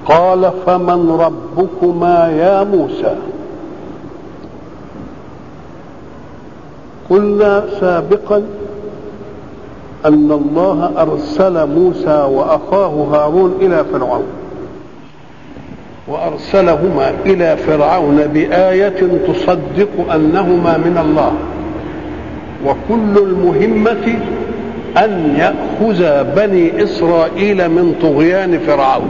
قال فمن ربكما يا موسى قلنا سابقا ان الله ارسل موسى واخاه هارون الى فرعون وارسلهما الى فرعون بايه تصدق انهما من الله وكل المهمه ان ياخذ بني اسرائيل من طغيان فرعون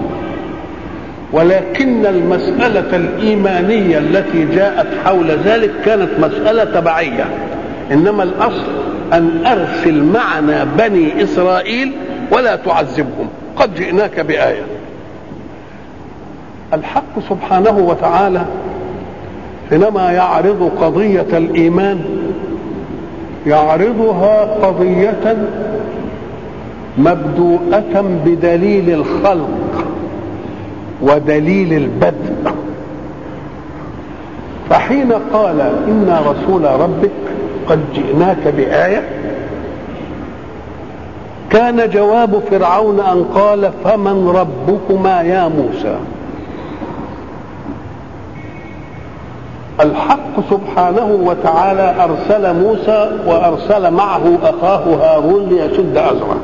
ولكن المساله الايمانيه التي جاءت حول ذلك كانت مساله تبعيه انما الاصل ان ارسل معنا بني اسرائيل ولا تعذبهم قد جئناك بايه الحق سبحانه وتعالى حينما يعرض قضيه الايمان يعرضها قضيه مبدوءه بدليل الخلق ودليل البدء فحين قال انا رسول ربك قد جئناك بايه كان جواب فرعون ان قال فمن ربكما يا موسى الحق سبحانه وتعالى ارسل موسى وارسل معه اخاه هارون ليشد ازره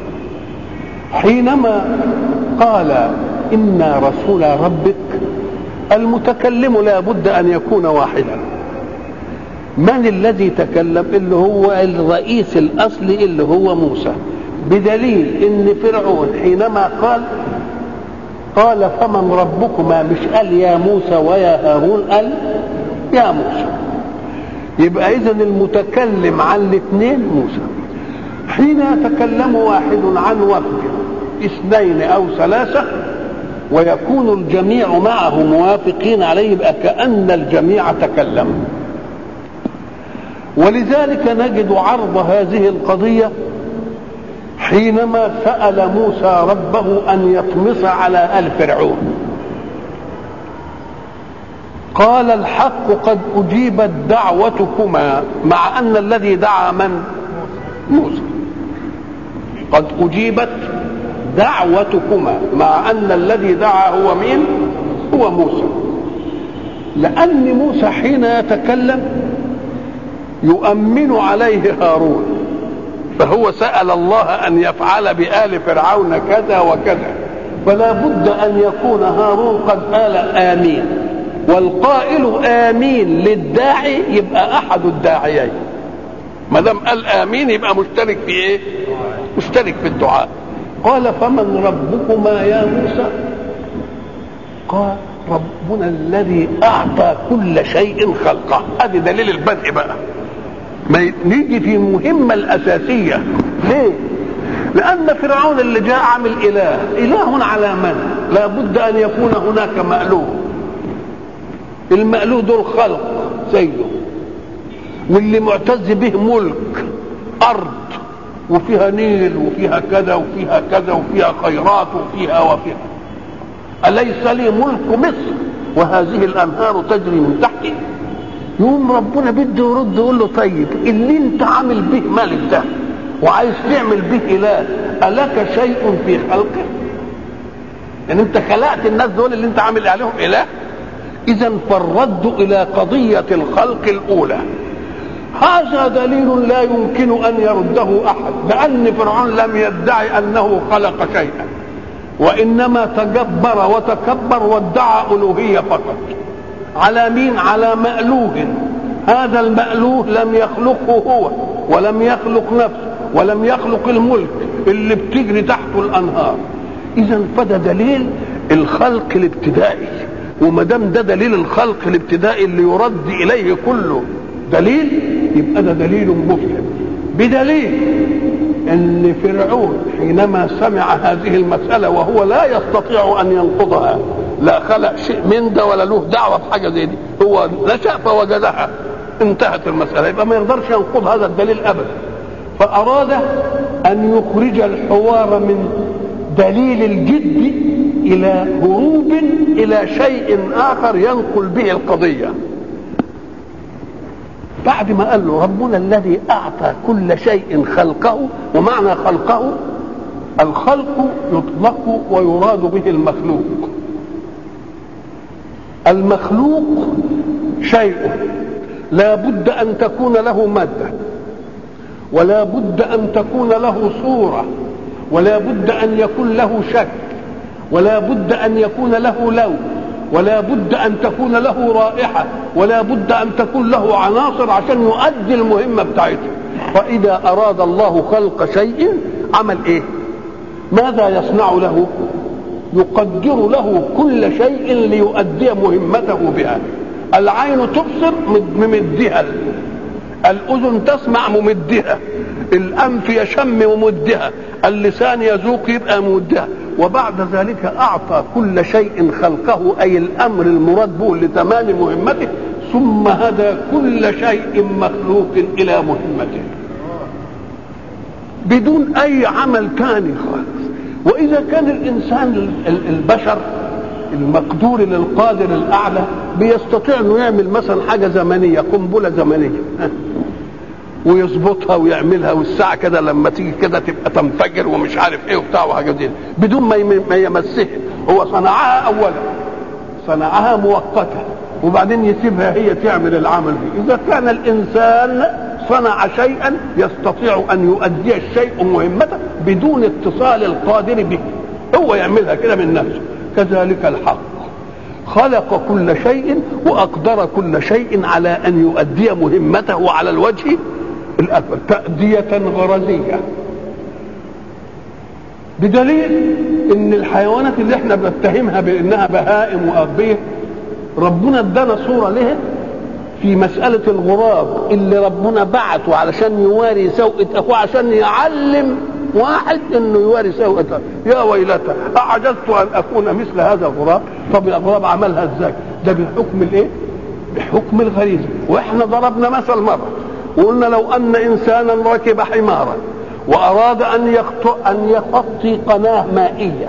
حينما قال انا رسول ربك المتكلم لا بد ان يكون واحدا من الذي تكلم اللي هو الرئيس الاصلي اللي هو موسى بدليل ان فرعون حينما قال قال فمن ربكما مش قال يا موسى ويا هارون قال يا موسى يبقى اذا المتكلم عن الاثنين موسى حين يتكلم واحد عن وفد اثنين او ثلاثه ويكون الجميع معه موافقين عليه يبقى كان الجميع تكلم ولذلك نجد عرض هذه القضيه حينما سال موسى ربه ان يطمس على ال فرعون قال الحق قد اجيبت دعوتكما مع ان الذي دعا من موسى قد اجيبت دعوتكما مع ان الذي دعا هو مين هو موسى لان موسى حين يتكلم يؤمن عليه هارون فهو سال الله ان يفعل بال فرعون كذا وكذا فلا بد ان يكون هارون قد قال امين والقائل امين للداعي يبقى احد الداعيين ما دام قال امين يبقى مشترك في ايه مشترك في الدعاء قال فمن ربكما يا موسى قال ربنا الذي اعطى كل شيء خلقه ادي دليل البدء بقى ما نيجي في المهمه الاساسيه ليه لان فرعون اللي جاء عامل اله اله على من لا بد ان يكون هناك مألوه المألوه دول خلق زيه واللي معتز به ملك ارض وفيها نيل وفيها كذا وفيها كذا وفيها خيرات وفيها وفيها أليس لي ملك مصر وهذه الأنهار تجري من تحتي يوم ربنا بده يرد يقول له طيب اللي انت عامل به ملك ده وعايز تعمل به اله الك شيء في خلقه يعني انت خلقت الناس دول اللي انت عامل عليهم اله اذا فالرد الى قضيه الخلق الاولى هذا دليل لا يمكن ان يرده احد لان فرعون لم يدعي انه خلق شيئا وانما تجبر وتكبر وادعى الوهيه فقط على مين على مألوه هذا المألوه لم يخلقه هو ولم يخلق نفسه ولم يخلق الملك اللي بتجري تحته الانهار اذا فده دليل الخلق الابتدائي وما دام ده دليل الخلق الابتدائي اللي يرد اليه كله دليل يبقى ده دليل مفهم بدليل ان فرعون حينما سمع هذه المساله وهو لا يستطيع ان ينقضها لا خلق شيء من ده ولا له دعوه بحاجه زي دي هو نشا فوجدها انتهت المساله يبقى ما يقدرش ينقض هذا الدليل ابدا فاراد ان يخرج الحوار من دليل الجد الى هروب الى شيء اخر ينقل به القضيه بعد ما قال له ربنا الذي اعطى كل شيء خلقه ومعنى خلقه الخلق يطلق ويراد به المخلوق المخلوق شيء لا بد ان تكون له ماده ولا بد ان تكون له صوره ولا بد ان يكون له شكل ولا بد ان يكون له لون ولا بد ان تكون له رائحه ولا بد ان تكون له عناصر عشان يؤدي المهمه بتاعته فاذا اراد الله خلق شيء عمل ايه ماذا يصنع له يقدر له كل شيء ليؤدي مهمته بها العين تبصر ممدها الاذن تسمع ممدها الانف يشم ممدها اللسان يذوق يبقى ممدها وبعد ذلك اعطى كل شيء خلقه اي الامر المراد به لتمام مهمته ثم هدى كل شيء مخلوق الى مهمته بدون اي عمل ثاني خالص واذا كان الانسان البشر المقدور للقادر الاعلى بيستطيع انه يعمل مثلا حاجه زمنيه قنبله زمنيه ويظبطها ويعملها والساعه كده لما تيجي كده تبقى تنفجر ومش عارف ايه وبتاع وحاجات دي بدون ما ما يمسها هو صنعها اولا صنعها مؤقته وبعدين يسيبها هي تعمل العمل دي اذا كان الانسان صنع شيئا يستطيع ان يؤدي الشيء مهمته بدون اتصال القادر به هو يعملها كده من نفسه كذلك الحق خلق كل شيء واقدر كل شيء على ان يؤدي مهمته على الوجه الاكبر تاديه غرزيه بدليل ان الحيوانات اللي احنا بنتهمها بانها بهائم واغبيه ربنا ادانا صوره لها في مسألة الغراب اللي ربنا بعته علشان يواري سوءة أخوه عشان يعلم واحد انه يواري سوءة يا ويلتى اعجزت ان اكون مثل هذا الغراب طب الغراب عملها ازاي ده بحكم الايه بحكم الغريزه واحنا ضربنا مثل مره وقلنا لو ان انسانا ركب حمارا واراد ان يخطئ ان يخطي قناه مائيه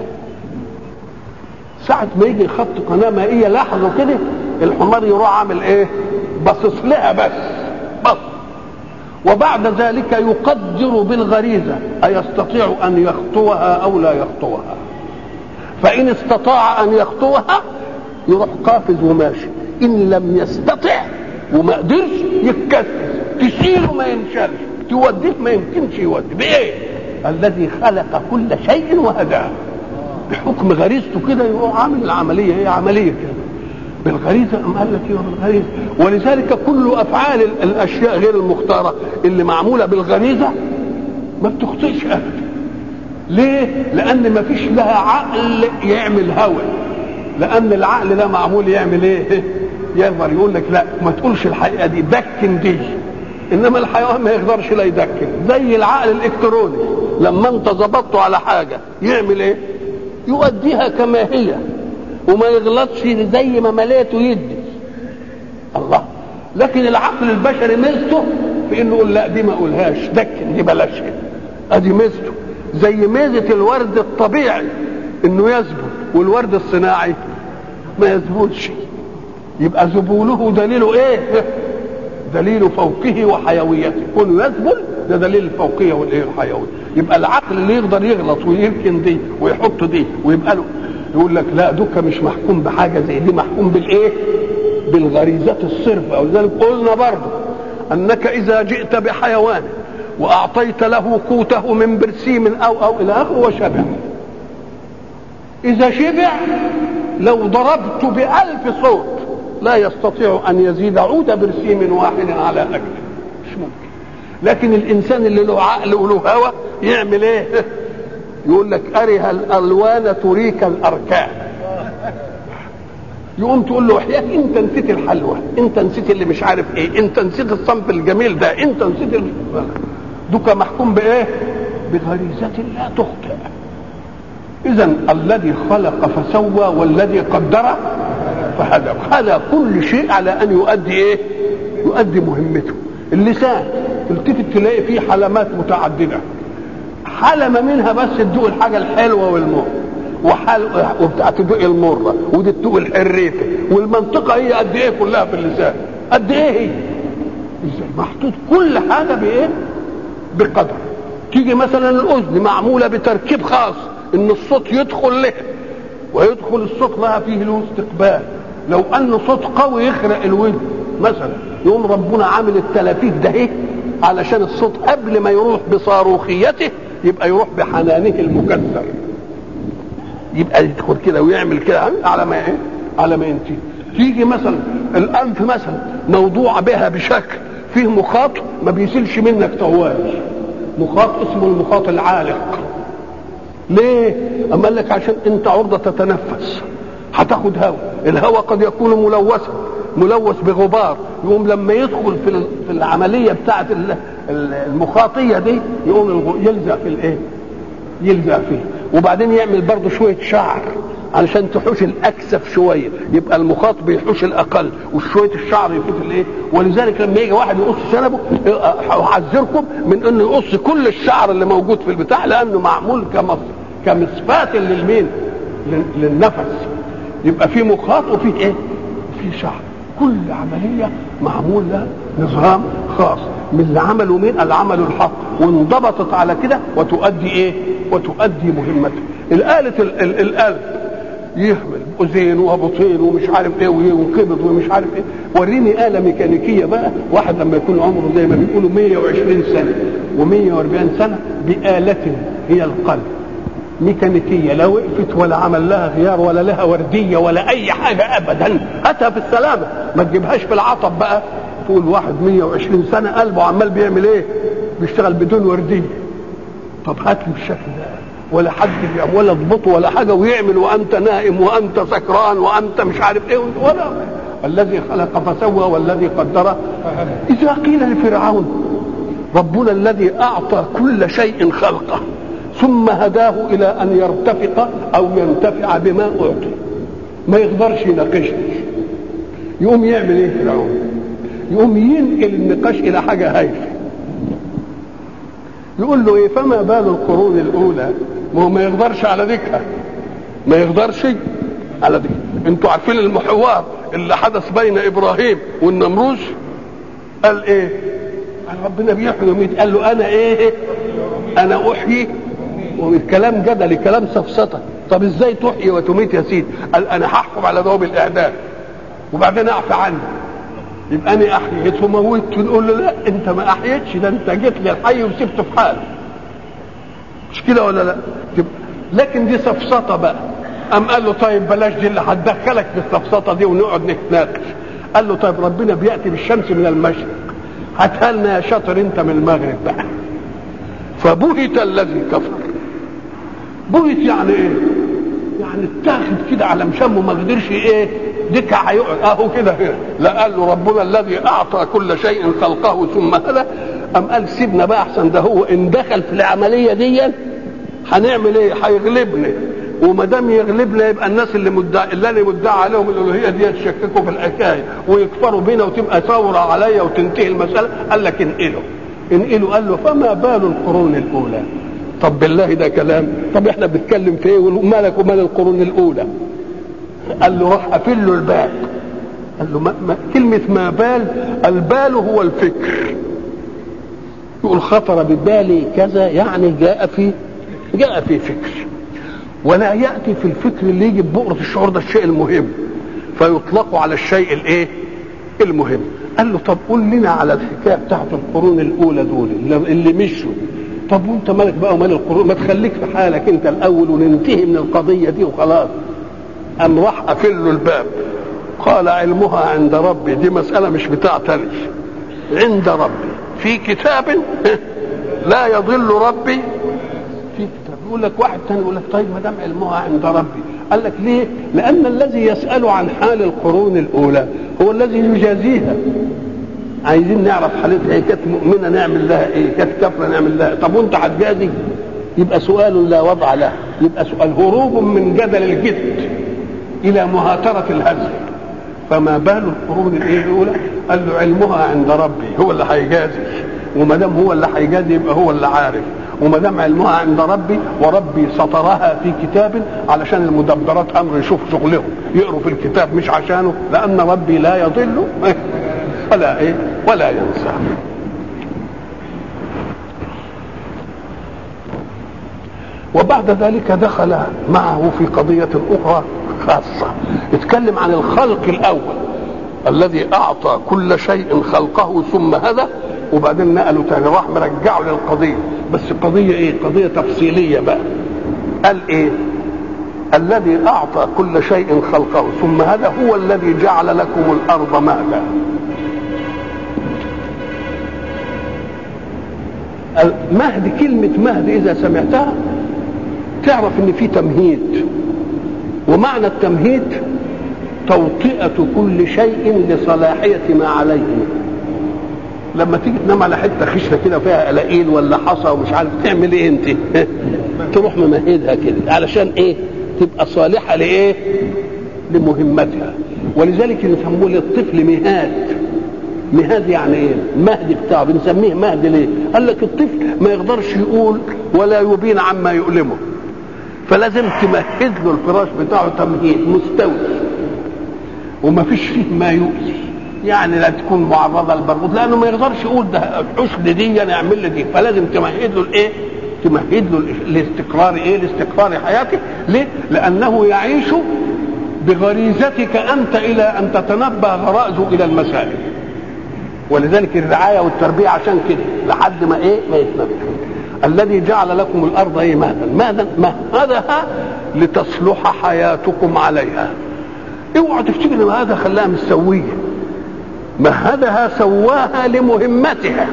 ساعة ما يجي يخط قناة مائية لاحظوا كده الحمار يروح عامل ايه؟ باصص لها بس بص وبعد ذلك يقدر بالغريزة أيستطيع أن يخطوها أو لا يخطوها فإن استطاع أن يخطوها يروح قافز وماشي إن لم يستطع وما قدرش يتكسر تشيله ما ينشالش توديه ما يمكنش يودي بإيه؟ الذي خلق كل شيء وهداه بحكم غريزته كده يروح عامل العملية هي عملية كده بالغريزه ام قال لك ايه بالغريزه ولذلك كل افعال الاشياء غير المختاره اللي معموله بالغريزه ما بتخطئش ابدا ليه لان ما فيش لها عقل يعمل هوى لان العقل ده معمول يعمل ايه يقدر يقول لك لا ما تقولش الحقيقه دي دكن دي انما الحيوان ما يقدرش لا يدكن زي العقل الالكتروني لما انت ظبطته على حاجه يعمل ايه يؤديها كما هي وما يغلطش زي ما مليته يدي الله لكن العقل البشري ميزته في انه يقول لا دي ما اقولهاش دكن دي بلاش ادي ميزته زي ميزه الورد الطبيعي انه يثبت والورد الصناعي ما يثبتش يبقى ذبوله دليله ايه دليل فوقه وحيويته كونه يذبل ده دليل الفوقيه والايه الحيويه يبقى العقل اللي يقدر يغلط ويمكن دي ويحط دي ويبقى له يقول لك لا دوكا مش محكوم بحاجه زي دي محكوم بالايه بالغريزات الصرفه ولذلك قلنا برضه انك اذا جئت بحيوان واعطيت له قوته من برسيم او او الى اخره وشبع اذا شبع لو ضربت بألف صوت لا يستطيع ان يزيد عود برسيم واحد على اكله مش ممكن لكن الانسان اللي له عقل وله هوى يعمل ايه يقول لك أره الألوان تريك الأركان يقوم تقول له احياك انت نسيت الحلوى انت نسيت اللي مش عارف ايه انت نسيت الصنف الجميل ده انت نسيت ال... دوك محكوم بايه بغريزة لا تخطئ اذا الذي خلق فسوى والذي قدر فهدى هذا كل شيء على ان يؤدي ايه يؤدي مهمته اللسان تلتفت تلاقي فيه حلمات متعدده حلمه منها بس تدوق الحاجه الحلوه والمر وحل وبتاعت تدوق المره ودي تدوق الحريفه والمنطقه هي قد ايه كلها في اللسان قد ايه هي ازاي محطوط كل حاجه بايه بقدر تيجي مثلا الاذن معموله بتركيب خاص ان الصوت يدخل لها ويدخل الصوت لها فيه له استقبال لو انه صوت قوي يخرق الودن مثلا يقوم ربنا عامل التلافيف ده ايه علشان الصوت قبل ما يروح بصاروخيته يبقى يروح بحنانه المكسر يبقى يدخل كده ويعمل كده على ما ايه على ما ينتهي تيجي مثلا الانف مثلا موضوع بها بشكل فيه مخاط ما بيسيلش منك طوال مخاط اسمه المخاط العالق ليه اما قال لك عشان انت عرضه تتنفس هتاخد هواء الهواء قد يكون ملوثا ملوث بغبار يقوم لما يدخل في في العمليه بتاعه المخاطيه دي يقوم يلزق في الايه يلزق فيه وبعدين يعمل برضه شويه شعر علشان تحوش الاكثف شويه يبقى المخاط بيحوش الاقل وشويه الشعر يفوت الايه ولذلك لما يجي واحد يقص شنبه احذركم من انه يقص كل الشعر اللي موجود في البتاع لانه معمول كمص كمصفات للمين للنفس يبقى في مخاط وفي ايه وفي شعر كل عمليه معمول لها نظام خاص من اللي عمله مين العمل الحق وانضبطت على كده وتؤدي ايه وتؤدي مهمتها الآلة القلب يهمل اذين وبطين ومش عارف ايه وينقبض ومش عارف ايه وريني آلة ميكانيكية بقى واحد لما يكون عمره زي ما بيقولوا 120 سنة و140 سنة بآلة هي القلب ميكانيكية لا وقفت ولا عمل لها غيار ولا لها وردية ولا أي حاجة أبدا هاتها في السلامة ما تجيبهاش في العطب بقى تقول واحد 120 سنة قلبه عمال بيعمل إيه؟ بيشتغل بدون وردية طب هات لي بالشكل ده ولا حد ولا اضبطه ولا حاجة ويعمل وأنت نائم وأنت سكران وأنت مش عارف إيه ولا الذي خلق فسوى والذي قدر إذا قيل لفرعون ربنا الذي أعطى كل شيء خلقه ثم هداه الى ان يرتفق او ينتفع بما اعطي ما يقدرش يناقشني يقوم يعمل ايه فرعون يقوم ينقل النقاش الى حاجه هايفه يقول له ايه فما بال القرون الاولى ما هو ما يقدرش على ذكرها ما يقدرش على ذكر انتوا عارفين المحوار اللي حدث بين ابراهيم والنمروز قال ايه قال ربنا بيحيي ويميت قال له انا ايه انا احيي والكلام جدلي كلام سفسطه طب ازاي تحيي وتميت يا سيدي قال انا هحكم على ذوب الاعدام وبعدين اعفى عنه يبقى انا احييت وموت نقول له لا انت ما احييتش ده انت جيت لي الحي وسبته في حاله مش كده ولا لا لكن دي سفسطه بقى قام قال له طيب بلاش دي اللي هتدخلك في السفسطه دي ونقعد نتناقش قال له طيب ربنا بياتي بالشمس من المشرق هاتها لنا يا شاطر انت من المغرب بقى فبهت الذي كفر بهت يعني ايه يعني اتاخد كده على مشمه ما قدرش ايه دكة هيقعد اهو كده لا قال له ربنا الذي اعطى كل شيء خلقه ثم هدى ام قال سيبنا بقى احسن ده هو ان دخل في العمليه دي هنعمل ايه هيغلبنا وما دام يغلبنا يبقى الناس اللي مدعي اللي انا مدعي عليهم الالوهيه دي يتشككوا في الحكايه ويكفروا بينا وتبقى ثوره عليا وتنتهي المساله قال لك انقله انقله قال له فما بال القرون الاولى طب بالله ده كلام طب احنا بنتكلم في ايه ومالك ومال القرون الاولى قال له روح قافل له الباب قال له ما ما كلمة ما بال البال هو الفكر يقول خطر ببالي كذا يعني جاء في جاء في فكر ولا يأتي في الفكر اللي يجي ببؤرة الشعور ده الشيء المهم فيطلق على الشيء الايه المهم قال له طب قول لنا على الحكايه بتاعت القرون الاولى دول اللي مشوا طب وانت مالك بقى ومال القرون ما تخليك في حالك انت الاول وننتهي من القضيه دي وخلاص قام راح قافل له الباب قال علمها عند ربي دي مساله مش بتاعتني عند ربي في كتاب لا يضل ربي في كتاب يقول لك واحد تاني يقول لك طيب ما دام علمها عند ربي قال لك ليه؟ لأن الذي يسأل عن حال القرون الأولى هو الذي يجازيها عايزين نعرف حالتها هي كانت مؤمنة نعمل لها ايه؟ كانت كافرة نعمل لها طب وانت هتجازي؟ يبقى سؤال لا وضع له يبقى سؤال هروب من جدل الجد إلى مهاترة الهزل فما بال القرون الايه الاولى؟ قال له علمها عند ربي هو اللي هيجازي وما دام هو اللي هيجازي يبقى هو اللي عارف وما دام علمها عند ربي وربي سطرها في كتاب علشان المدبرات امر يشوف شغلهم يقروا في الكتاب مش عشانه لان ربي لا يضل ولا ايه ولا ينسى وبعد ذلك دخل معه في قضية أخرى خاصة اتكلم عن الخلق الاول الذي اعطى كل شيء خلقه ثم هدى وبعدين نقله تاني راح مرجعه للقضيه بس قضيه ايه قضيه تفصيليه بقى قال ايه الذي اعطى كل شيء خلقه ثم هدى هو الذي جعل لكم الارض مهدا مهد كلمة مهد إذا سمعتها تعرف إن في تمهيد ومعنى التمهيد توطئة كل شيء لصلاحية ما عليه لما تيجي تنام على حته خشنه كده فيها قلاقيل ولا حصى ومش عارف تعمل ايه انت تروح ممهدها كده علشان ايه تبقى صالحه لايه لمهمتها ولذلك يسموه للطفل مهاد مهاد يعني ايه مهد بتاعه بنسميه مهد ليه قال لك الطفل ما يقدرش يقول ولا يبين عما يؤلمه فلازم تمهد له الفراش بتاعه تمهيد مستوي وما فيش فيه ما يؤذي يعني لا تكون معرضه للبرغوث لانه ما يقدرش يقول ده عشر دي يعمل لي دي فلازم تمهد له الايه؟ تمهد له الاستقرار ايه؟ لاستقرار حياته ليه؟ لانه يعيش بغريزتك انت الى ان تتنبه غرائزه الى المسائل ولذلك الرعايه والتربيه عشان كده لحد ما ايه؟ ما يتنبه الذي جعل لكم الارض ايه مهدا مهدا مهدها لتصلح حياتكم عليها اوعى تفتكر ان هذا خلاها مستويه مهدها سواها لمهمتها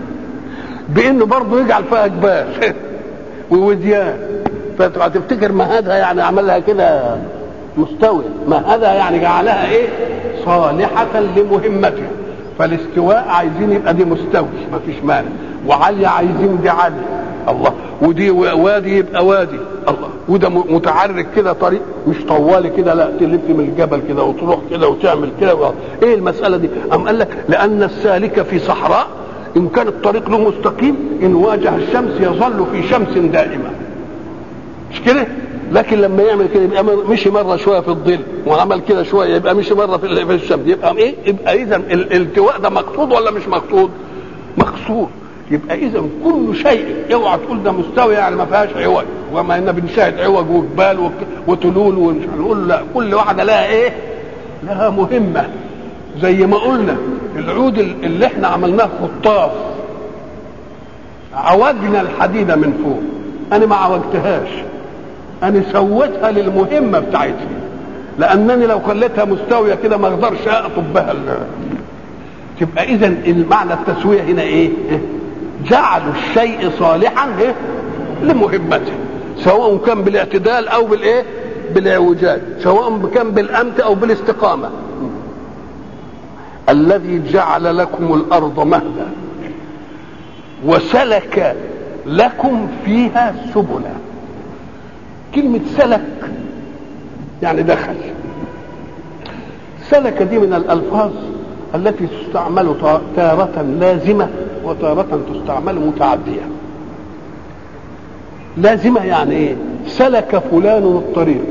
بانه برضه يجعل فيها جبال ووديان فتفتكر مهدها يعني عملها كده مستوي مهدها يعني جعلها ايه صالحة لمهمتها فالاستواء عايزين يبقى دي مستوي ما فيش مانع وعالية عايزين دي عالية الله ودي وادي يبقى وادي الله وده متعرج كده طريق مش طوالي كده لا تلف من الجبل كده وتروح كده وتعمل كده و... ايه المساله دي؟ ام قال لك لان السالك في صحراء ان كان الطريق له مستقيم ان واجه الشمس يظل في شمس دائمه مش كده؟ لكن لما يعمل كده يبقى مشي مره شويه في الظل وعمل كده شويه يبقى مشي مره في في الشمس يبقى ايه؟ يبقى اذا الالتواء ده مقصود ولا مش مقصود؟ مقصود يبقى اذا كل شيء اوعى تقول ده مستوي يعني ما فيهاش عوج وما ان بنشاهد عوج وجبال وتلول ومش نقول لا كل واحده لها ايه؟ لها مهمه زي ما قلنا العود اللي احنا عملناه خطاف عوجنا الحديده من فوق انا ما عوجتهاش انا سويتها للمهمه بتاعتها لانني لو خليتها مستويه كده ما اقدرش اقطب بها تبقى اذا المعنى التسويه هنا ايه؟ جعلوا الشيء صالحا إيه؟ لمهمته سواء كان بالاعتدال او بالايه بالاعوجاج سواء كان بالامت او بالاستقامه الذي جعل لكم الارض مهدا وسلك لكم فيها سبلا كلمة سلك يعني دخل سلك دي من الألفاظ التي تستعمل تارة لازمة وتارة تستعمل متعدية لازمة يعني ايه سلك فلان الطريق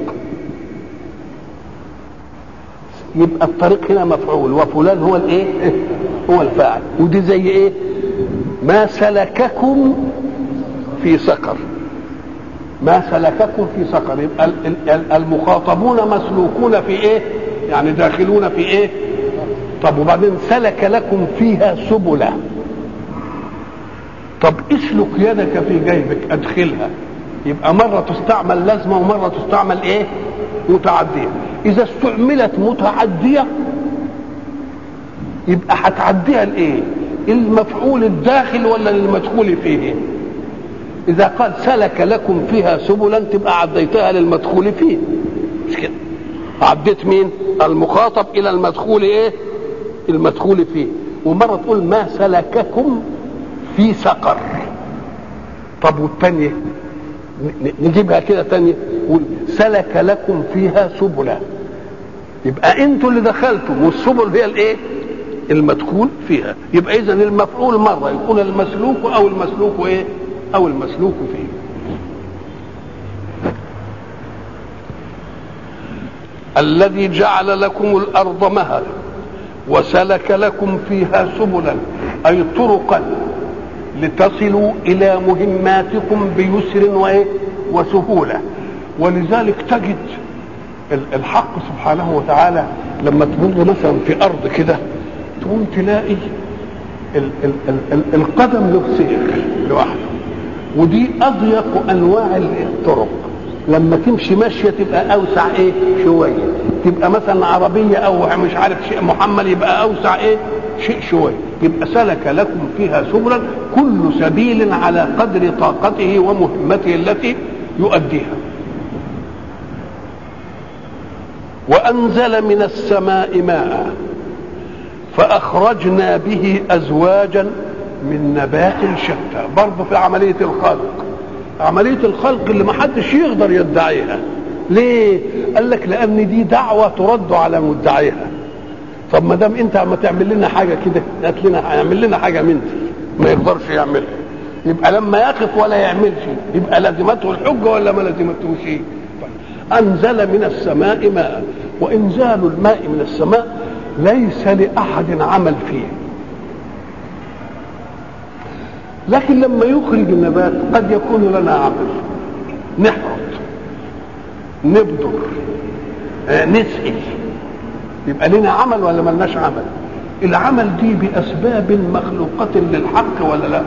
يبقى الطريق هنا مفعول وفلان هو الايه هو الفاعل ودي زي ايه ما سلككم في سقر ما سلككم في سقر يبقى المخاطبون مسلوكون في ايه يعني داخلون في ايه طب وبعدين سلك لكم فيها سبلا طب اسلك يدك في جيبك ادخلها يبقى مرة تستعمل لازمة ومرة تستعمل ايه متعدية اذا استعملت متعدية يبقى هتعديها لايه المفعول الداخل ولا المدخول فيه اذا قال سلك لكم فيها سبلا تبقى عديتها للمدخول فيه مش كده عديت مين المخاطب الى المدخول ايه المدخول فيه ومره تقول ما سلككم في سقر طب والثانيه نجيبها كده تانية قول سلك لكم فيها سبلا يبقى انتوا اللي دخلتم والسبل هي الايه المدخول فيها يبقى اذا المفعول مره يكون المسلوك او المسلوك ايه او المسلوك فيه الذي جعل لكم الارض مهدا وسلك لكم فيها سبلا اي طرقا لتصلوا الى مهماتكم بيسر وايه وسهوله ولذلك تجد الحق سبحانه وتعالى لما تمر مثلا في ارض كده تقوم تلاقي ال ال ال ال القدم له سير لوحده ودي اضيق انواع الطرق لما تمشي ماشيه تبقى اوسع ايه شويه تبقى مثلا عربيه او مش عارف شيء محمل يبقى اوسع ايه شيء شويه يبقى سلك لكم فيها سبلا كل سبيل على قدر طاقته ومهمته التي يؤديها وانزل من السماء ماء فاخرجنا به ازواجا من نبات شتى برضه في عمليه الخلق عمليه الخلق اللي ما حدش يقدر يدعيها ليه قال لك لان دي دعوه ترد على مدعيها طب ما دام انت عم تعمل لنا حاجه كده هات لنا اعمل لنا حاجه من دي ما يقدرش يعملها يبقى لما يقف ولا يعملش يبقى لازمته الحجه ولا ما لازمتهوش طيب. انزل من السماء ماء وانزال الماء من السماء ليس لاحد عمل فيه لكن لما يخرج النبات قد يكون لنا عمل نحرط نبذر آه نسقي يبقى لنا عمل ولا ملناش عمل العمل دي بأسباب مخلوقة للحق ولا لا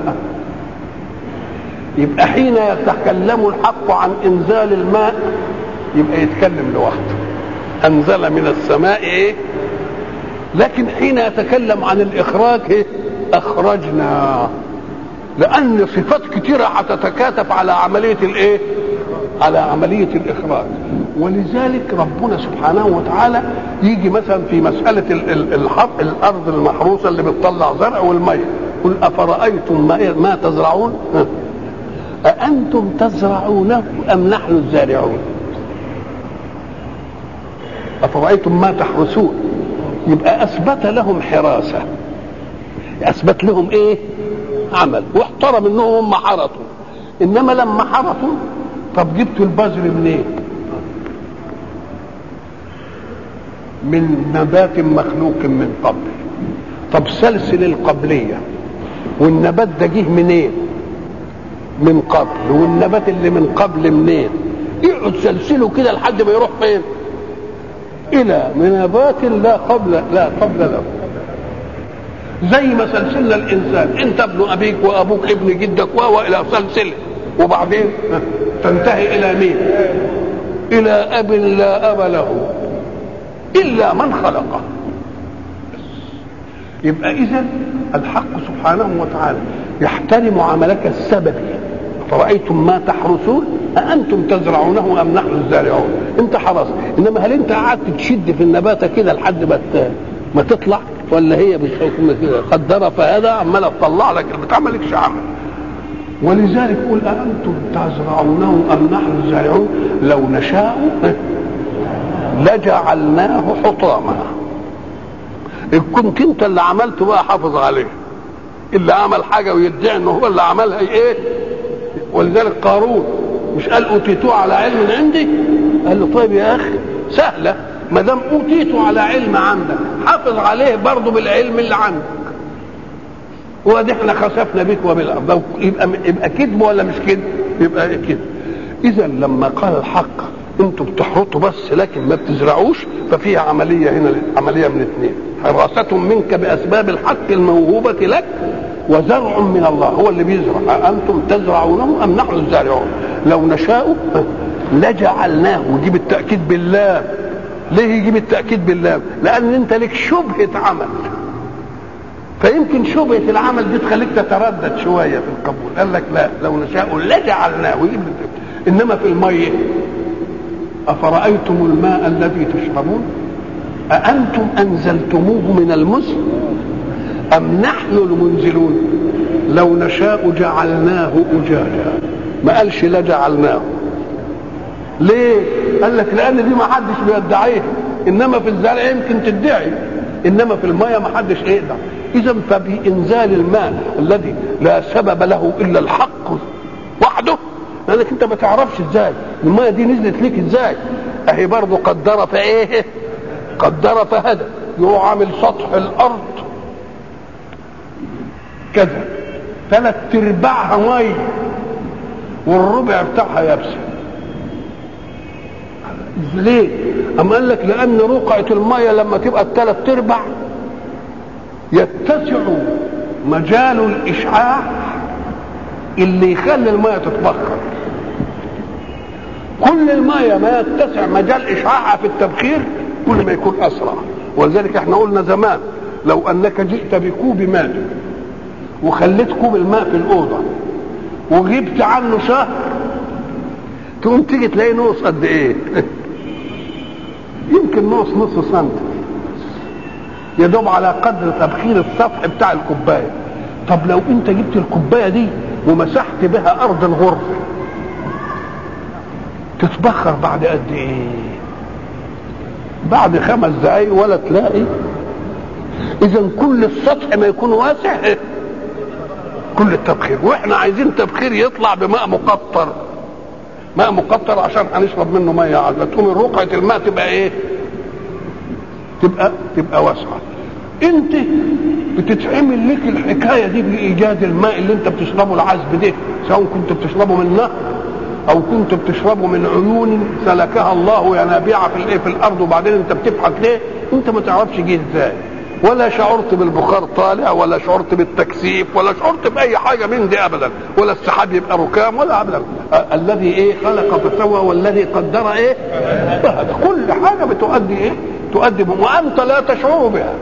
يبقى حين يتكلم الحق عن إنزال الماء يبقى يتكلم لوحده أنزل من السماء إيه لكن حين يتكلم عن الإخراج إيه أخرجنا لأن صفات كثيرة هتتكاتف على عملية الإيه على عملية الإخراج ولذلك ربنا سبحانه وتعالى يجي مثلا في مسألة الحرب الأرض المحروسة اللي بتطلع زرع والمية قل أفرأيتم ما, ما تزرعون أأنتم تزرعونه أم نحن الزارعون أفرأيتم ما تحرسون يبقى أثبت لهم حراسة أثبت لهم إيه عمل واحترم إنهم هم حرثوا إنما لما حرثوا طب جبتوا البذر منين إيه؟ من نبات مخلوق من قبل طب سلسل القبلية والنبات ده جه منين إيه؟ من قبل والنبات اللي من قبل منين يقعد سلسله كده لحد ما يروح فين الى نبات لا قبل لا قبل له زي ما سلسلنا الانسان انت ابن ابيك وابوك ابن جدك والى سلسله وبعدين تنتهي الى مين الى اب لا اب له الا من خلقه يبقى اذا الحق سبحانه وتعالى يحترم عملك السببي فرأيتم ما تحرثون أأنتم تزرعونه أم نحن الزارعون أنت حرصت إنما هل أنت قعدت تشد في النباتة كده لحد ما ما تطلع ولا هي بالحكم كده قدر فهذا عمالة تطلع لك البتاع مالكش عمل ولذلك قل أأنتم تزرعونه أم نحن الزارعون لو نشاء لجعلناه حطاما إن كنت أنت اللي عملته بقى حافظ عليه اللي عمل حاجة ويدعي إنه هو اللي عملها إيه ولذلك قارون مش قال اوتيتوه على علم عندي قال له طيب يا اخي سهله ما دام اوتيته على علم عندك حافظ عليه برضه بالعلم اللي عندك وادي احنا خسفنا بك وبالارض يبقى يبقى كذب ولا مش كذب؟ يبقى كذب اذا لما قال الحق انتم بتحرطوا بس لكن ما بتزرعوش ففيها عمليه هنا عمليه من اثنين حراسة منك باسباب الحق الموهوبه لك وزرع من الله هو اللي بيزرع أنتم تزرعونه أم نحن الزارعون لو نشاء لجعلناه ودي بالتأكيد بالله ليه يجيب التأكيد بالله لأن أنت لك شبهة عمل فيمكن شبهة العمل دي تخليك تتردد شوية في القبول قال لك لا لو نشاء لجعلناه ويجيب إنما في المية أفرأيتم الماء الذي تشربون أأنتم أنزلتموه من المزن أم نحن المنزلون لو نشاء جعلناه أجاجا ما قالش لا جعلناه ليه قال لك لأن دي ما حدش بيدعيه إنما في الزرع يمكن تدعي إنما في المية ما حدش يقدر إذا فبإنزال الماء الذي لا سبب له إلا الحق وحده لأنك أنت ما تعرفش إزاي المية دي نزلت ليك إزاي أهي برضه قدر فإيه قدر فهدى يروح عامل سطح الأرض كذا ثلاث ارباعها ميه والربع بتاعها يابسه ليه؟ أم قال لك لأن رقعة المية لما تبقى الثلاث أرباع يتسع مجال الإشعاع اللي يخلي المية تتبخر كل المية ما يتسع مجال إشعاعها في التبخير كل ما يكون أسرع ولذلك احنا قلنا زمان لو أنك جئت بكوب ماء وخليت كوب الماء في الأوضة وغبت عنه شهر تقوم تيجي تلاقي نقص قد ايه يمكن نقص نص سنتي يا دوب على قدر تبخير السطح بتاع الكوبايه طب لو انت جبت الكوبايه دي ومسحت بها ارض الغرفه تتبخر بعد قد ايه بعد خمس دقايق ولا تلاقي اذا كل السطح ما يكون واسع كل التبخير واحنا عايزين تبخير يطلع بماء مقطر ماء مقطر عشان هنشرب منه ميه عذبه تقوم رقعه الماء تبقى ايه تبقى تبقى واسعه انت بتتعمل لك الحكايه دي بايجاد الماء اللي انت بتشربه العذب ده سواء كنت بتشربه من نهر او كنت بتشربه من عيون سلكها الله ينابيع في الايه في الارض وبعدين انت بتبحث ليه انت ما تعرفش جه ازاي ولا شعرت بالبخار طالع ولا شعرت بالتكثيف ولا شعرت باي حاجه من دي ابدا ولا السحاب يبقى ركام ولا ابدا آه الذي ايه خلق فسوى والذي قدر ايه فهد كل حاجه بتؤدي ايه تؤدي وانت لا تشعر بها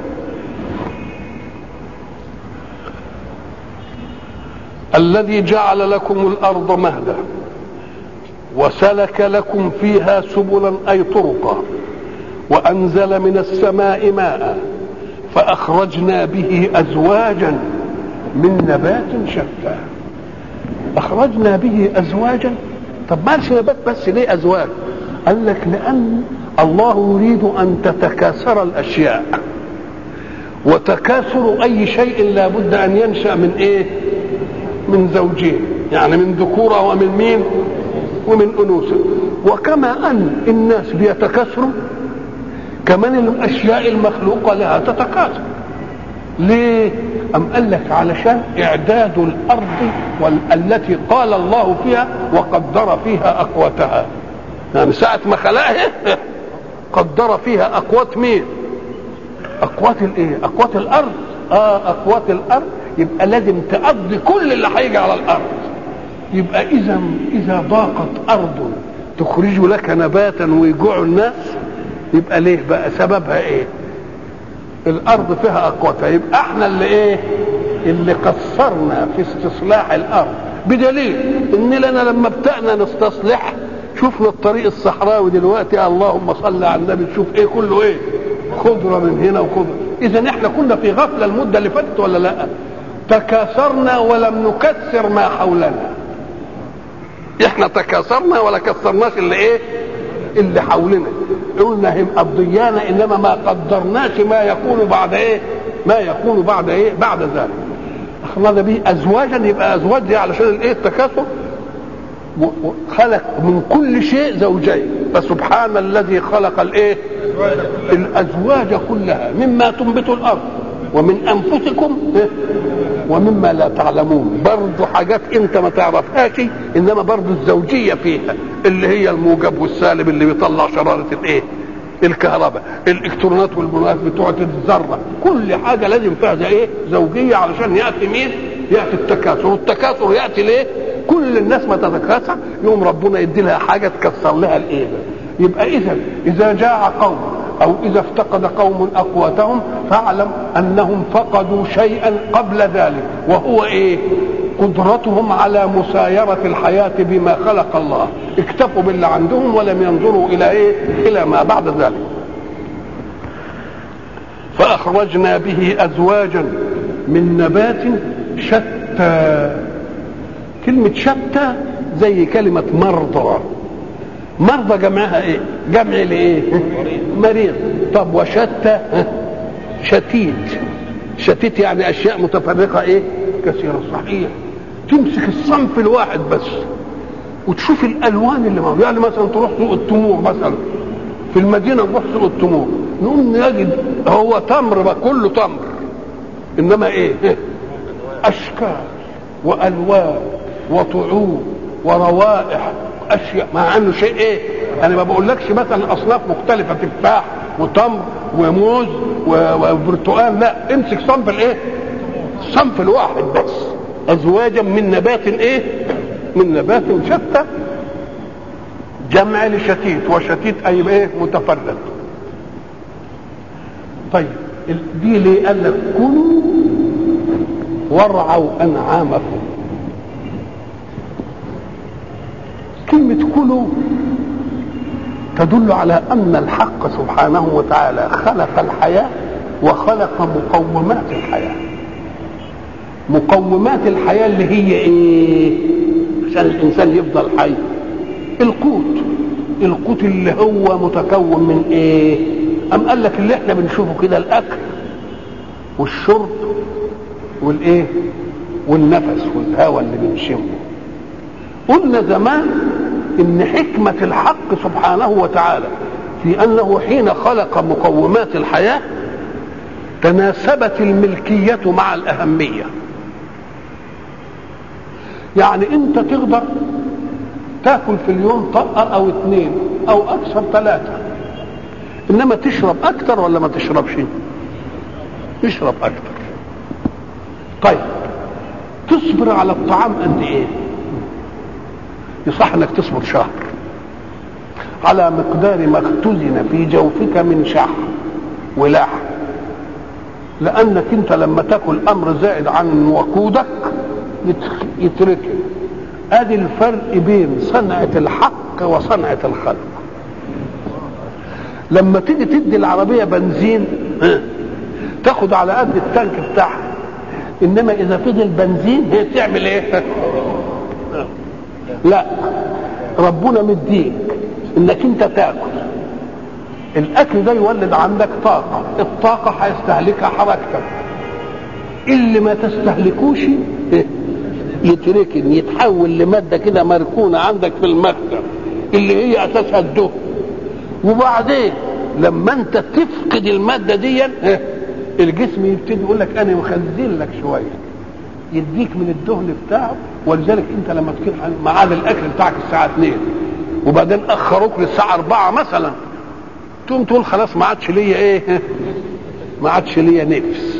الذي جعل لكم الارض مهدا وسلك لكم فيها سبلا اي طرقا وانزل من السماء ماء فاخرجنا به ازواجا من نبات شتى اخرجنا به ازواجا طب مالش نبات بس ليه ازواج قال لك لان الله يريد ان تتكاثر الاشياء وتكاثر اي شيء لا بد ان ينشا من ايه من زوجين يعني من ذكوره ومن مين ومن انوثه وكما ان الناس بيتكاثروا كمان الاشياء المخلوقه لها تتكاثر ليه ام قال لك علشان اعداد الارض التي قال الله فيها وقدر فيها اقواتها يعني ساعه ما خلقها قدر فيها اقوات مين اقوات الايه اقوات الارض اه اقوات الارض يبقى لازم تقضي كل اللي هيجي على الارض يبقى اذا اذا ضاقت ارض تخرج لك نباتا ويجوع الناس يبقى ليه بقى سببها ايه الارض فيها اقواتها يبقى احنا اللي ايه اللي قصرنا في استصلاح الارض بدليل اننا لما ابتدأنا نستصلح شفنا الطريق الصحراوي دلوقتي اللهم صل على النبي تشوف ايه كله ايه خضره من هنا وخضره اذا احنا كنا في غفله المده اللي فاتت ولا لا تكاثرنا ولم نكثر ما حولنا احنا تكاثرنا ولا كثرناش اللي ايه اللي حولنا قلنا هم قضيانا انما ما قدرناش ما يكون بعد ايه ما يكون بعد ايه بعد ذلك اخرج به ازواجا يبقى ازواج دي علشان الايه التكاثر خلق من كل شيء زوجين فسبحان الذي خلق الايه الازواج كلها مما تنبت الارض ومن انفسكم ومما لا تعلمون برضه حاجات انت ما تعرفهاش انما برضه الزوجيه فيها اللي هي الموجب والسالب اللي بيطلع شراره الايه الكهرباء الالكترونات والمنات بتوع الذره كل حاجه لازم فيها زي ايه زوجيه علشان ياتي مين ياتي التكاثر والتكاثر ياتي ليه كل الناس ما تتكاثر يوم ربنا يدي لها حاجه تكسر لها الايه يبقى اذا اذا جاع قوم او اذا افتقد قوم اقواتهم فاعلم انهم فقدوا شيئا قبل ذلك وهو ايه قدرتهم على مسايرة الحياة بما خلق الله اكتفوا باللي عندهم ولم ينظروا إلى إيه إلى ما بعد ذلك فأخرجنا به أزواجا من نبات شتى كلمة شتى زي كلمة مرضى مرضى جمعها ايه جمع لايه مريض طب وشتى شتيت شتيت يعني اشياء متفرقه ايه كثيره صحيح تمسك الصنف الواحد بس وتشوف الالوان اللي موجوده يعني مثلا تروح سوق التمور مثلا في المدينه نروح سوق التمور نقوم نجد هو تمر بقى كله تمر انما ايه اشكال والوان وطعوم وروائح اشياء مع انه شيء ايه انا ما بقولكش مثلا اصناف مختلفه تفاح وتمر وموز وبرتقال لا امسك صنف الايه الصنف الواحد بس ازواجا من نبات ايه من نبات شتى جمع لشتيت وشتيت اي ايه متفرد طيب دي ليه قال لك كلوا وارعوا انعامكم كلمة كلوا تدل على أن الحق سبحانه وتعالى خلق الحياة وخلق مقومات الحياة مقومات الحياة اللي هي إيه عشان الإنسان يفضل حي القوت القوت اللي هو متكون من إيه أم قال لك اللي احنا بنشوفه كده الأكل والشرب والإيه والنفس والهواء اللي بنشمه قلنا زمان ان حكمة الحق سبحانه وتعالى في انه حين خلق مقومات الحياة تناسبت الملكية مع الأهمية يعني انت تقدر تاكل في اليوم طقة او اثنين او اكثر ثلاثة انما تشرب اكثر ولا ما تشربش تشرب اكثر طيب تصبر على الطعام قد ايه يصح انك تصبر شهر على مقدار ما اختزن في جوفك من شحم ولحم لانك انت لما تاكل امر زائد عن وقودك يتركن ادي الفرق بين صنعة الحق وصنعة الخلق لما تيجي تدي العربية بنزين تاخد على قد التانك بتاعها انما اذا فضل بنزين هي تعمل ايه لا ربنا مديك انك انت تاكل الاكل ده يولد عندك طاقه الطاقه هيستهلكها حركتك اللي ما تستهلكوش يتركن يتحول لماده كده مركونه عندك في المكتب اللي هي اساسها الدهن وبعدين لما انت تفقد الماده دي الجسم يبتدي يقول لك انا مخزن لك شويه يديك من الدهن بتاعه ولذلك انت لما تكون ميعاد الاكل بتاعك الساعه 2 وبعدين اخروك للساعه 4 مثلا تقوم تقول خلاص ما عادش ليا ايه ما عادش ليا نفس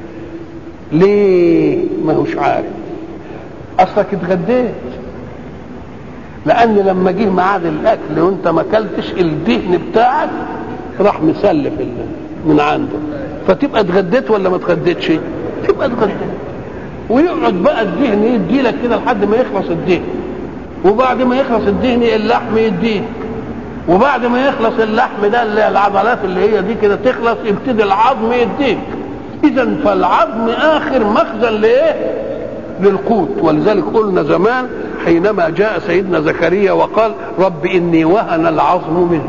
ليه ما هوش عارف اصلك اتغديت لان لما جه ميعاد الاكل وانت ما اكلتش الدهن بتاعك راح مسلف من عنده فتبقى اتغديت ولا ما اتغديتش تبقى اتغديت ويقعد بقى الدهن يدي لك كده لحد ما يخلص الدهن وبعد ما يخلص الدهن اللحم يديه وبعد ما يخلص اللحم ده اللي العضلات اللي هي دي كده تخلص يبتدي العظم يديك اذا فالعظم اخر مخزن لايه للقوت ولذلك قلنا زمان حينما جاء سيدنا زكريا وقال رب اني وهن العظم مني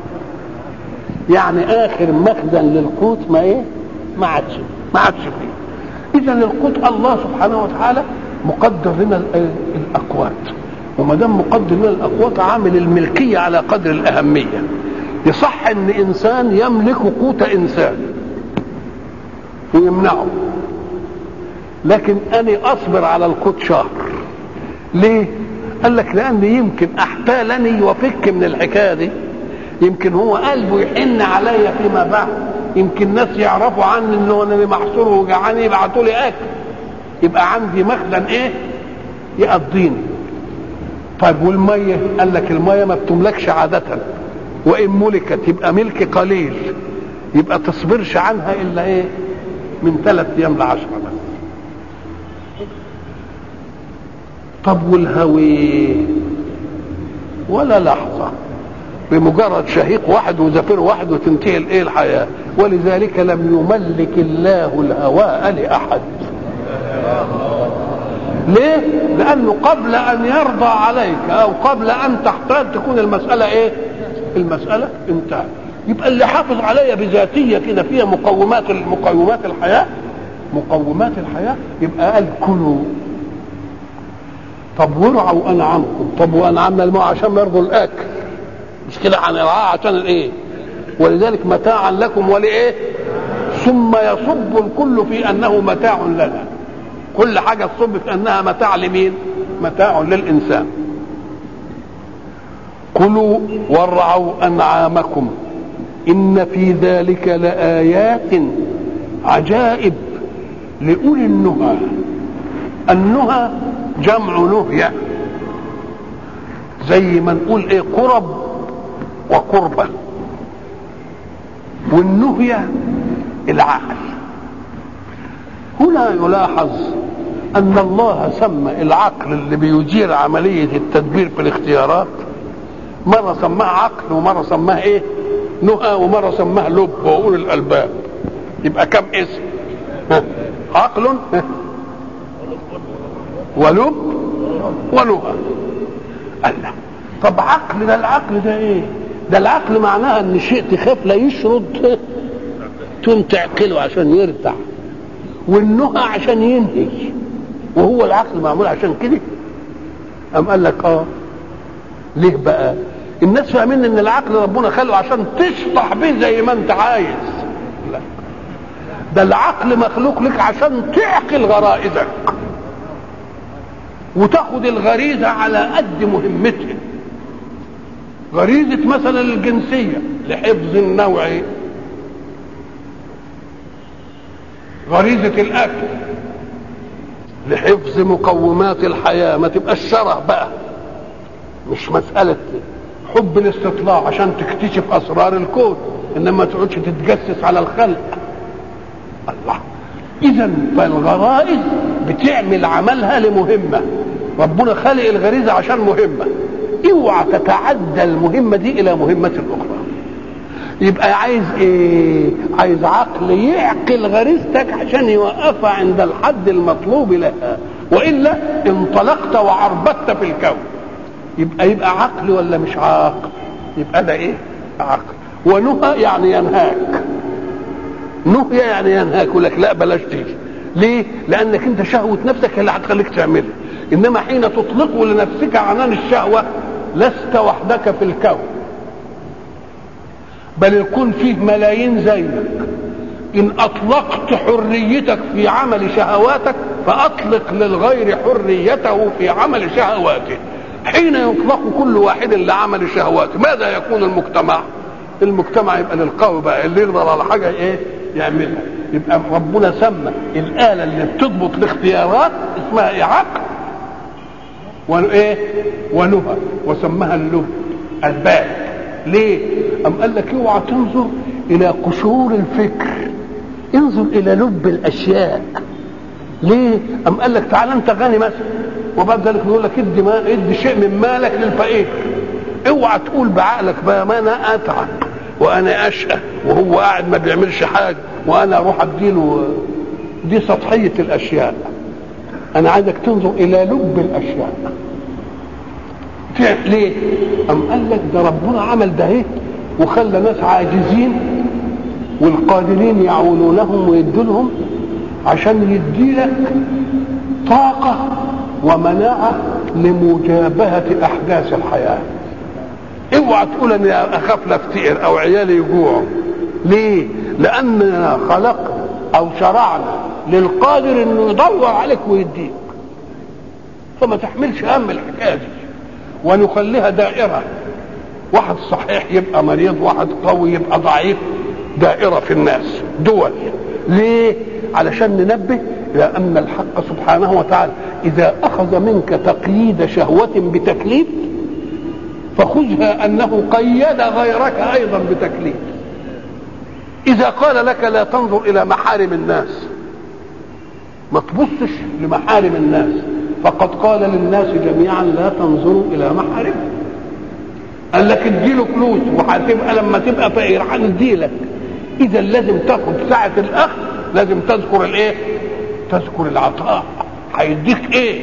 يعني اخر مخزن للقوت ما ايه ما عادش ما عادش فيه اذا القوت الله سبحانه وتعالى مقدر لنا الاقوات وما دام مقدر لنا الاقوات عامل الملكيه على قدر الاهميه يصح ان انسان يملك قوت انسان ويمنعه لكن انا اصبر على القوت شهر ليه قال لك لان يمكن احتالني وفك من الحكايه دي يمكن هو قلبه يحن عليا فيما بعد يمكن ناس يعرفوا عني انه انا محصور وجعان يبعتوا لي اكل يبقى عندي مخزن ايه يقضيني طيب والميه قال لك الميه ما بتملكش عاده وان ملكت يبقى ملك قليل يبقى تصبرش عنها الا ايه من ثلاث ايام لعشرة بس طب والهوي ولا لحظة بمجرد شهيق واحد وزفير واحد وتنتهي الايه الحياة ولذلك لم يملك الله الهواء لأحد ليه؟ لأنه قبل أن يرضى عليك أو قبل أن تحتاج تكون المسألة إيه؟ المسألة انتهت. يبقى اللي حافظ عليا بذاتية كده فيها مقومات مقومات الحياة مقومات الحياة يبقى قال كلوا طب وارعوا أنعامكم طب وأنعمنا الماء عشان ما يرضوا الأكل مش كده هنرعاه عشان الإيه؟ ولذلك متاعا لكم ولإيه؟ ثم يصب الكل في أنه متاع لنا كل حاجة تصب في أنها متاع لمين متاع للإنسان كلوا وارعوا انعامكم ان في ذلك لايات عجائب لاولي النهى النهى جمع نهيه زي ما نقول ايه قرب وقربة والنهية العقل هنا يلاحظ ان الله سمى العقل اللي بيدير عملية التدبير في الاختيارات مرة سماها عقل ومرة سماها ايه نهى ومرة سماها لب وأولي الألباب يبقى كم اسم ها؟ عقل ها؟ ولب ونهى الله طب عقل ده العقل ده ايه ده العقل معناها ان شيء تخاف لا يشرد تقوم تعقله عشان يرتع والنهى عشان ينهي وهو العقل معمول عشان كده قام قال لك اه ليه بقى الناس فاهمين ان العقل ربنا خلقه عشان تشطح بيه زي ما انت عايز لا ده العقل مخلوق لك عشان تعقل غرائزك وتاخد الغريزه على قد مهمتها غريزه مثلا الجنسيه لحفظ النوع غريزه الاكل لحفظ مقومات الحياه ما تبقاش شره بقى مش مساله حب الاستطلاع عشان تكتشف اسرار الكون انما ما تقعدش تتجسس على الخلق الله اذا فالغرائز بتعمل عملها لمهمه ربنا خلق الغريزه عشان مهمه اوعى تتعدى المهمه دي الى مهمه اخرى يبقى عايز ايه عايز عقل يعقل غريزتك عشان يوقفها عند الحد المطلوب لها والا انطلقت وعربت في الكون يبقى يبقى عقل ولا مش عاقل يبقى ده ايه عقل ونهى يعني ينهاك نهي يعني ينهاك يقول لك لا بلاش تيجي ليه لانك انت شهوه نفسك اللي هتخليك تعملها انما حين تطلق لنفسك عنان الشهوه لست وحدك في الكون بل الكون فيه ملايين زيك ان اطلقت حريتك في عمل شهواتك فاطلق للغير حريته في عمل شهواته حين يطلق كل واحد لعمل شهواته ماذا يكون المجتمع المجتمع يبقى للقوي بقى اللي يقدر على حاجه ايه يعملها يبقى ربنا سمى الاله اللي بتضبط الاختيارات اسمها ايه عقل وايه ونهى وسماها اللب الباب ليه ام قال لك اوعى تنظر الى قشور الفكر انظر الى لب الاشياء ليه ام قال لك تعال انت غني مثلا وبعد ذلك يقول لك ادي ما ادي شيء من مالك للفقير اوعى تقول بعقلك بقى ما انا اتعب وانا اشقى وهو قاعد ما بيعملش حاجه وانا اروح اديله دي سطحيه الاشياء انا عايزك تنظر الى لب الاشياء ليه ام قال لك ده ربنا عمل ده ايه وخلى ناس عاجزين والقادرين يعونونهم ويدولهم عشان يديلك طاقه ومناعه لمجابهه احداث الحياه اوعى تقول اني اخاف لا افتقر او عيالي يجوعوا ليه لاننا خلقنا او شرعنا للقادر انه يدور عليك ويديك فما تحملش هم الحكايه دي ونخليها دائره واحد صحيح يبقى مريض واحد قوي يبقى ضعيف دائره في الناس دول ليه علشان ننبه الى ان الحق سبحانه وتعالى اذا اخذ منك تقييد شهوه بتكليف فخذها انه قيد غيرك ايضا بتكليف اذا قال لك لا تنظر الى محارم الناس ما تبصش لمحارم الناس فقد قال للناس جميعا لا تنظروا الى محارم قال لك اديله فلوس وهتبقى لما تبقى فقير هنديلك اذا لازم تاخد ساعه الاخذ لازم تذكر الايه تذكر العطاء هيديك ايه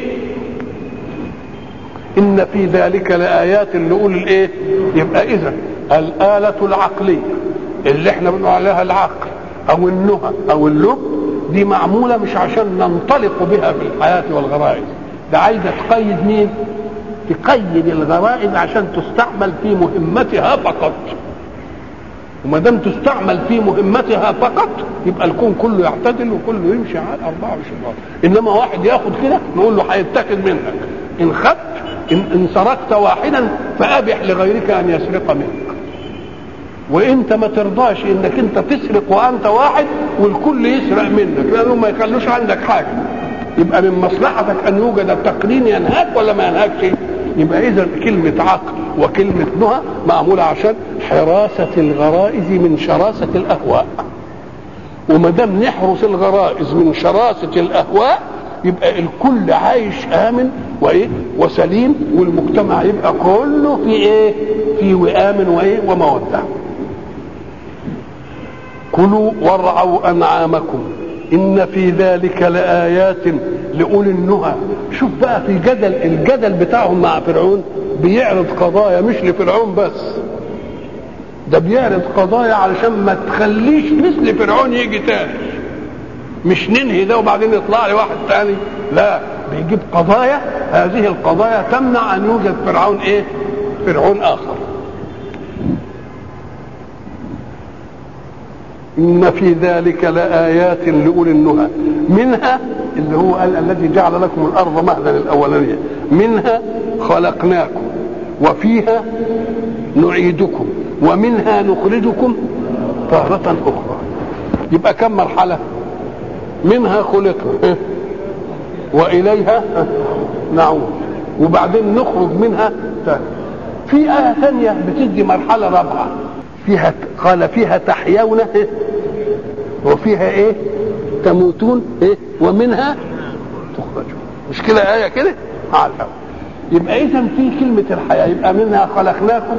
ان في ذلك لايات لاولي الايه يبقى اذا الاله العقليه اللي احنا بنقول عليها العقل او النهى او اللب دي معموله مش عشان ننطلق بها في الحياه والغرائز ده عايزه تقيد مين تقيد الغرائز عشان تستعمل في مهمتها فقط وما دام تستعمل في مهمتها فقط يبقى الكون كله يعتدل وكله يمشي على 24 انما واحد ياخد كده نقول له هيتاخد منك ان خدت إن, إن سرقت واحدا فأبح لغيرك أن يسرق منك وانت ما ترضاش انك انت تسرق وانت واحد والكل يسرق منك لانه ما يخلوش عندك حاجه يبقى من مصلحتك ان يوجد التقنين ينهاك ولا ما ينهاكش يبقى اذا كلمه عقل وكلمه نهى معموله عشان حراسه الغرائز من شراسه الاهواء وما دام نحرس الغرائز من شراسه الاهواء يبقى الكل عايش امن وايه وسليم والمجتمع يبقى كله في ايه في وئام وايه وموده كلوا وارعوا انعامكم ان في ذلك لايات لاولي النهى شوف بقى في جدل الجدل بتاعهم مع فرعون بيعرض قضايا مش لفرعون بس ده بيعرض قضايا علشان ما تخليش مثل فرعون يجي تاني مش ننهي ده وبعدين يطلع لي واحد تاني لا بيجيب قضايا هذه القضايا تمنع ان يوجد فرعون ايه فرعون اخر إن في ذلك لآيات لأولي النهى منها اللي هو قال الذي جعل لكم الأرض مهدا الأولانية منها خلقناكم وفيها نعيدكم ومنها نخرجكم تارة أخرى يبقى كم مرحلة منها خلقنا وإليها نعود وبعدين نخرج منها تاني في آية ثانية بتدي مرحلة رابعة فيها قال فيها تحيون إيه؟ وفيها ايه تموتون ايه ومنها تخرجون مش كده ايه كده على يبقى اذا في كلمه الحياه يبقى منها خلقناكم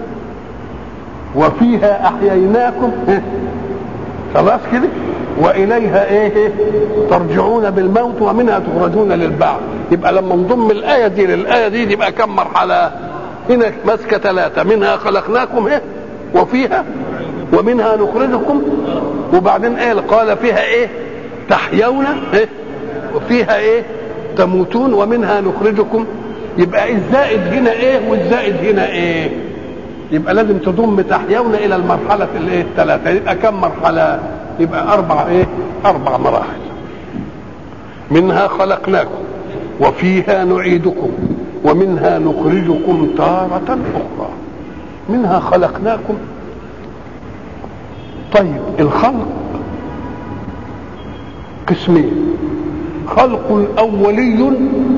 وفيها احييناكم إيه؟ خلاص كده واليها ايه, إيه ترجعون بالموت ومنها تخرجون للبعث يبقى لما نضم الايه دي للايه دي يبقى كم مرحله هنا ماسكه ثلاثه منها خلقناكم ايه وفيها ومنها نخرجكم وبعدين ايه قال فيها ايه تحيون ايه وفيها ايه تموتون ومنها نخرجكم يبقى الزائد هنا ايه والزائد هنا ايه يبقى لازم تضم تحيون الى المرحله الايه الثلاثه يبقى كم مرحله يبقى اربع ايه اربع مراحل منها خلقناكم وفيها نعيدكم ومنها نخرجكم تارة أخرى منها خلقناكم طيب الخلق قسمين خلق أولي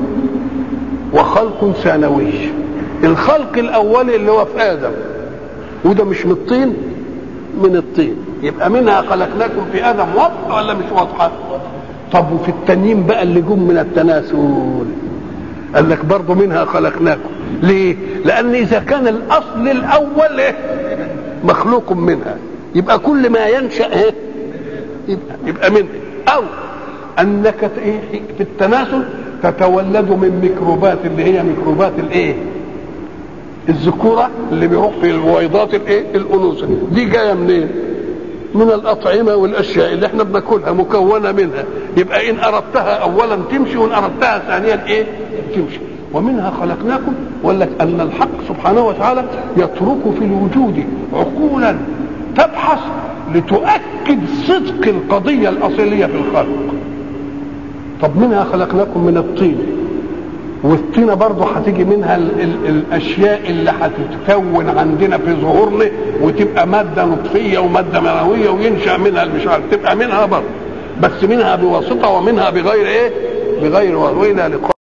وخلق ثانوي الخلق الأولي اللي هو في آدم وده مش من الطين من الطين يبقى منها خلقناكم في آدم واضحة ولا مش واضحة طب وفي التانيين بقى اللي جم من التناسل قال لك برضه منها خلقناكم ليه لأن إذا كان الأصل الأول إيه؟ مخلوق منها يبقى كل ما ينشا ايه يبقى, يبقى منه او انك في التناسل تتولد من ميكروبات اللي هي ميكروبات الايه الذكوره اللي بيروح في البويضات الايه الانوثه دي جايه منين من الاطعمه والاشياء اللي احنا بناكلها مكونه منها يبقى ان اردتها اولا تمشي وان اردتها ثانيا ايه تمشي ومنها خلقناكم ولك ان الحق سبحانه وتعالى يترك في الوجود عقولا تبحث لتؤكد صدق القضية الأصلية في الخلق طب منها خلقناكم من الطين والطينة برضه هتيجي منها ال ال الأشياء اللي هتتكون عندنا في ظهورنا وتبقى مادة نطفية ومادة منوية وينشأ منها مش عارف تبقى منها برضه بس منها بواسطة ومنها بغير إيه؟ بغير وإلى لقاء